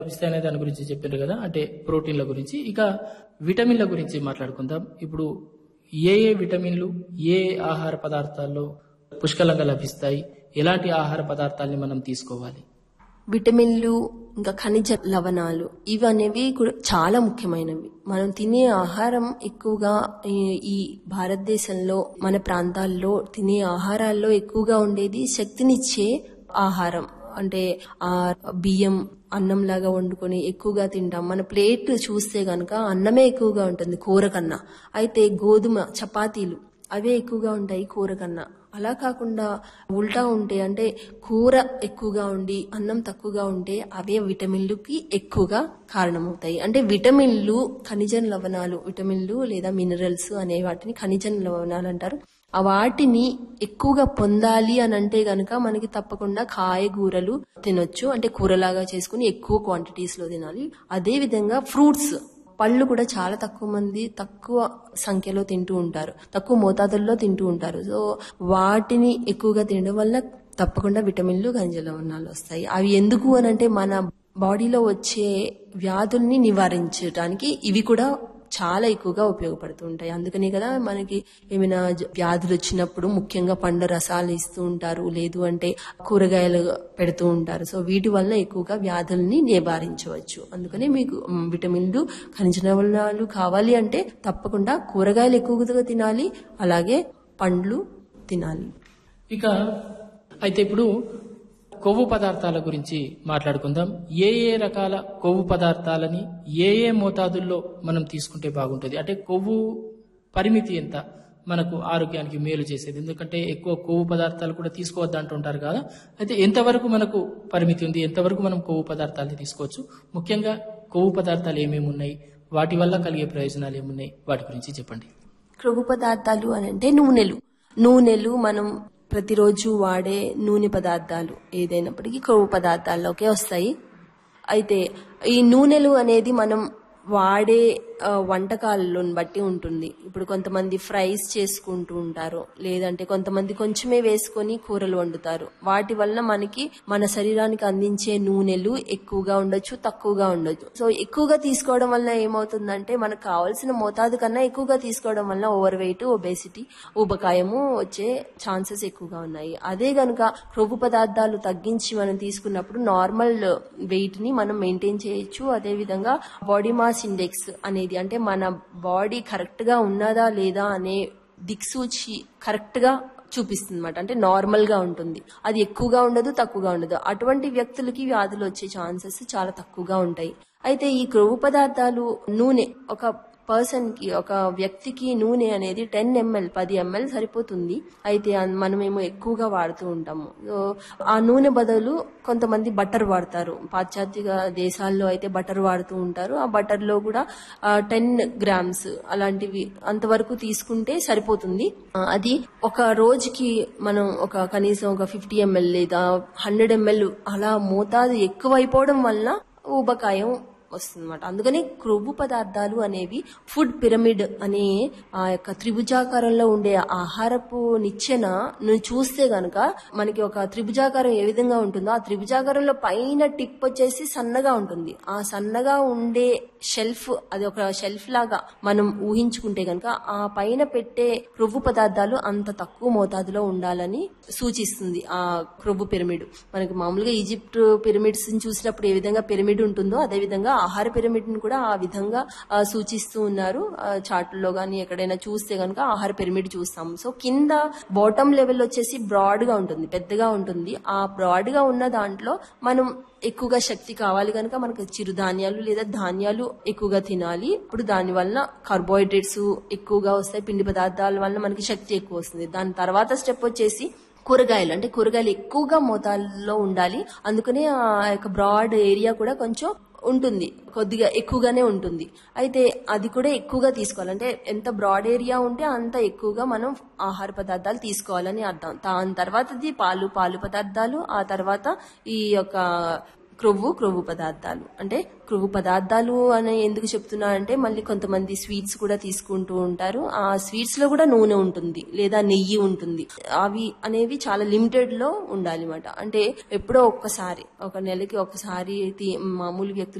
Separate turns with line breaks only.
ఇస్తాయి అనే దాని గురించి చెప్పారు కదా అంటే ప్రోటీన్ల గురించి ఇక విటమిన్ల గురించి మాట్లాడుకుందాం ఇప్పుడు ఏ ఏ విటమిన్లు ఏ ఏ ఆహార పదార్థాల్లో పుష్కలంగా లభిస్తాయి ఎలాంటి ఆహార పదార్థాలని మనం తీసుకోవాలి
విటమిన్లు ఇంకా ఖనిజ లవణాలు ఇవి అనేవి కూడా చాలా ముఖ్యమైనవి మనం తినే ఆహారం ఎక్కువగా ఈ- ఈ భారతదేశంలో మన ప్రాంతాల్లో తినే ఆహారాల్లో ఎక్కువగా ఉండేది శక్తినిచ్చే ఆహారం అంటే ఆ బియ్యం అన్నం లాగా వండుకొని ఎక్కువగా తింటాం మన ప్లేట్ చూస్తే గనక అన్నమే ఎక్కువగా ఉంటుంది కూర కన్నా అయితే గోధుమ చపాతీలు అవే ఎక్కువగా ఉంటాయి కూర కన్నా అలా కాకుండా ఉల్టా ఉంటే అంటే కూర ఎక్కువగా ఉండి అన్నం తక్కువగా ఉంటే అవే విటమిన్లుకి ఎక్కువగా కారణమవుతాయి అంటే విటమిన్లు ఖనిజ లవణాలు విటమిన్లు లేదా మినరల్స్ అనే వాటిని ఖనిజ లవణాలు అంటారు ఆ వాటిని ఎక్కువగా పొందాలి అని అంటే గనక మనకి తప్పకుండా కాయగూరలు తినొచ్చు అంటే కూరలాగా చేసుకుని ఎక్కువ క్వాంటిటీస్ లో తినాలి అదే విధంగా ఫ్రూట్స్ పళ్ళు కూడా చాలా తక్కువ మంది తక్కువ సంఖ్యలో తింటూ ఉంటారు తక్కువ మోతాదుల్లో తింటూ ఉంటారు సో వాటిని ఎక్కువగా తినడం వల్ల తప్పకుండా విటమిన్లు ఖనిజ లవణాలు వస్తాయి అవి ఎందుకు అని అంటే మన బాడీలో వచ్చే వ్యాధుల్ని నివారించడానికి ఇవి కూడా చాలా ఎక్కువగా ఉపయోగపడుతూ ఉంటాయి అందుకనే కదా మనకి ఏమైనా జ- వ్యాధులు వచ్చినప్పుడు ముఖ్యంగా పండ్ల రసాలు ఇస్తూ ఉంటారు లేదు అంటే కూరగాయలు పెడుతూ ఉంటారు సో వీటి వల్ల ఎక్కువగా వ్యాధుల్ని నివారించవచ్చు అందుకనే మీకు మ్, విటమిన్లు ఖనిజ లవణాలు కావాలి అంటే తప్పకుండా కూరగాయలు ఎక్కువగా తినాలి అలాగే పండ్లు తినాలి
ఇక అయితే ఇప్పుడు కొవ్వు పదార్థాల గురించి మాట్లాడుకుందాం ఏ ఏ రకాల కొవ్వు పదార్థాలని ఏ ఏ మోతాదుల్లో మనం తీసుకుంటే బాగుంటుంది అంటే కొవ్వు పరిమితి ఎంత మనకు ఆరోగ్యానికి మేలు చేసేది ఎందుకంటే ఎక్కువ కొవ్వు పదార్థాలు కూడా తీసుకోవద్దు అంటుంటారు కదా అయితే ఎంతవరకు మనకు పరిమితి ఉంది ఎంతవరకు మనం కొవ్వు పదార్థాలని తీసుకోవచ్చు ముఖ్యంగా కొవ్వు పదార్థాలు ఏమేమి ఉన్నాయి వాటి వల్ల కలిగే ప్రయోజనాలు ఏమున్నాయి వాటి గురించి చెప్పండి
క్రొవ్వు పదార్థాలు అని అంటే నూనెలు నూనెలు మనం ప్రతిరోజు వాడే నూనె పదార్థాలు ఏదైనప్పటికీ క్రొవ్వు పదార్థాల్లోకే వస్తాయి అయితే ఈ నూనెలు అనేది మనం వాడే ఆ, వంటకాలను బట్టి ఉంటుంది ఇప్పుడు కొంతమంది ఫ్రైస్ చేసుకుంటూ ఉంటారు లేదంటే కొంతమంది కొంచెమే వేసుకొని కూరలు వండుతారు వాటి వల్ల మనకి మన శరీరానికి అందించే నూనెలు ఎక్కువగా ఉండొచ్చు తక్కువగా ఉండొచ్చు సో ఎక్కువగా తీసుకోవడం వల్ల ఏమవుతుందంటే మనకు కావాల్సిన మోతాదు కన్నా ఎక్కువగా తీసుకోవడం వల్ల ఓవర్ వెయిట్ ఒబేసిటీ ఊబకాయము వచ్చే ఛాన్సెస్ ఎక్కువగా ఉన్నాయి అదే గనుక క్రొవ్వు పదార్థాలు తగ్గించి మనం తీసుకున్నప్పుడు నార్మల్ వెయిట్ ని మనం మెయింటైన్ చేయొచ్చు అదే విధంగా బాడీ మాస్ ఇండెక్స్ అనేది అంటే మన బాడీ కరెక్ట్ గా ఉన్నదా లేదా అనే దిక్సూచి కరెక్ట్ గా చూపిస్తుంది అనమాట అంటే నార్మల్ గా ఉంటుంది అది ఎక్కువగా ఉండదు తక్కువగా ఉండదు అటువంటి వ్యక్తులకి వ్యాధులు వచ్చే ఛాన్సెస్ చాలా తక్కువగా ఉంటాయి అయితే ఈ క్రొవ్వు పదార్థాలు నూనె ఒక పర్సన్ కి ఒక వ్యక్తికి నూనె అనేది టెన్ ఎంఎల్ పది ఎంఎల్ సరిపోతుంది అయితే అన్- మనమేమో ఎక్కువగా వాడుతూ ఉంటాము సో ఆ నూనె బదులు కొంతమంది బటర్ వాడతారు పాశ్చాత్య దేశాల్లో అయితే బటర్ వాడుతూ ఉంటారు ఆ బటర్ లో కూడా టెన్ గ్రామ్స్ అలాంటివి అంతవరకు తీసుకుంటే సరిపోతుంది ఆ, అది ఒక రోజుకి మనం ఒక కనీసం ఒక ఫిఫ్టీ ఎంఎల్ లేదా హండ్రెడ్ ఎంఎల్ అలా మోతాదు ఎక్కువైపోవడం వల్ల ఊబకాయం వస్తుందన్నమాట అందుకని క్రొవ్వు పదార్థాలు అనేవి ఫుడ్ పిరమిడ్ అనే ఆ యొక్క త్రిభుజాకారంలో ఉండే ఆహారపు నిచ్చెన నువ్వు చూస్తే గనక మనకి ఒక త్రిభుజాకారం ఏ విధంగా ఉంటుందో ఆ త్రిభుజాకారంలో పైన టిప్ వచ్చేసి సన్నగా ఉంటుంది ఆ సన్నగా ఉండే షెల్ఫ్ అది ఒక షెల్ఫ్ లాగా మనం ఊహించుకుంటే గనక ఆ పైన పెట్టే క్రొవ్వు పదార్థాలు అంత తక్కువ మోతాదులో ఉండాలని సూచిస్తుంది ఆ క్రొవ్వు పిరమిడ్ మనకి మామూలుగా ఈజిప్ట్ పిరమిడ్స్ చూసినప్పుడు ఏ విధంగా పిరమిడ్ ఉంటుందో అదే విధంగా ఆహార పిరమిడ్ ని కూడా ఆ విధంగా ఆ, సూచిస్తూ ఉన్నారు చార్టుల్లో గానీ ఎక్కడైనా చూస్తే గనక ఆహార పిరమిడ్ చూస్తాం సో కింద బాటమ్ లెవెల్ వచ్చేసి బ్రాడ్ గా ఉంటుంది పెద్దగా ఉంటుంది ఆ బ్రాడ్ గా ఉన్న దాంట్లో మనం ఎక్కువగా శక్తి కావాలి కనుక మనకు చిరుధాన్యాలు లేదా ధాన్యాలు ఎక్కువగా తినాలి ఇప్పుడు దాని వల్ల కార్బోహైడ్రేట్స్ ఎక్కువగా వస్తాయి పిండి పదార్థాల వల్ల మనకి శక్తి ఎక్కువ వస్తుంది దాని తర్వాత స్టెప్ వచ్చేసి కూరగాయలు అంటే కూరగాయలు ఎక్కువగా మోతాదులో ఉండాలి అందుకనే ఆ యొక్క బ్రాడ్ ఏరియా కూడా కొంచెం ఉంటుంది కొద్దిగా ఎక్కువగానే ఉంటుంది అయితే అది కూడా ఎక్కువగా తీసుకోవాలి అంటే ఎంత బ్రాడ్ ఏరియా ఉంటే అంత ఎక్కువగా మనం ఆహార పదార్థాలు తీసుకోవాలని అర్థం దాని తర్వాతది పాలు పాలు పదార్థాలు ఆ తర్వాత ఈ యొక్క క్రొవ్వు క్రొవ్వు పదార్థాలు అంటే క్రొవ్వు పదార్థాలు అని ఎందుకు చెప్తున్నా అంటే మళ్ళీ కొంతమంది స్వీట్స్ కూడా తీసుకుంటూ ఉంటారు ఆ స్వీట్స్ లో కూడా నూనె ఉంటుంది లేదా నెయ్యి ఉంటుంది అవి అనేవి చాలా లిమిటెడ్ లో ఉండాలి అనమాట అంటే ఎప్పుడో ఒక్కసారి ఒక నెలకి ఒకసారి తి- మామూలు వ్యక్తులు